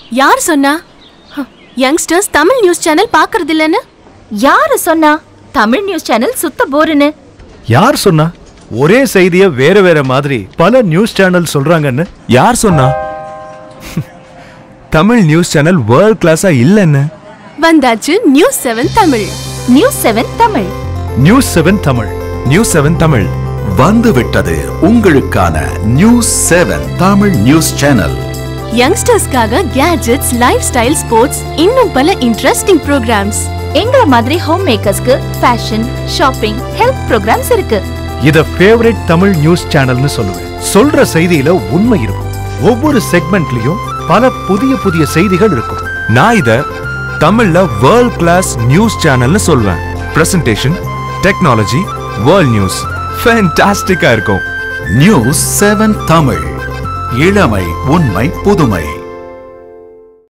யார் சொன்னா youngsters Tamil news channel பாக்குறது இல்லைன்னு யாரு சொன்னா தமிழ் நியூஸ் சேனல் சுத்த போருன்னு யார் சொன்னா ஒரே செய்திய வேற வேற மாதிரி பல நியூஸ் சேனல் சொல்றாங்கன்னு யார் சொன்னா தமிழ் நியூஸ் சேனல் வேர்ல்ட் கிளாஸா இல்லைன்னு வந்தாச்சு news seven Tamil news seven Tamil news seven Tamil news seven Tamil வந்துவிட்டது உங்களுக்கான news seven Tamil news channel யங்ஸ்டர்ஸ்க்காக கேஜெட்ஸ் லைஃப் ஸ்டைல் ஸ்போர்ட்ஸ் இன்னும் பல இன்ட்ரெஸ்டிங் ப்ரோக்ராம்ஸ் எங்கள மாதிரி ஹோம் மேக்கர்ஸ்க்கு ஃபேஷன் ஷாப்பிங் ஹெல்த் ப்ரோக்ராம்ஸ் இருக்கு இத ஃபேவரட் தமிழ் நியூஸ் சேனல்னு சொல்லுவேன் சொல்ற செய்தியில உண்மை இருக்கும் ஒவ்வொரு செக்மெண்ட்லயும் பல புதிய புதிய செய்திகள் இருக்கும் நான் இத தமிழ்ல வேர்ல்ட் கிளாஸ் நியூஸ் சேனல்னு சொல்வேன் பிரசன்டேஷன் டெக்னாலஜி வேர்ல்ட் நியூஸ் ஃபேண்டாஸ்டிக்கா இருக்கும் நியூஸ் செவன் தமிழ் இளமை உண்மை புதுமை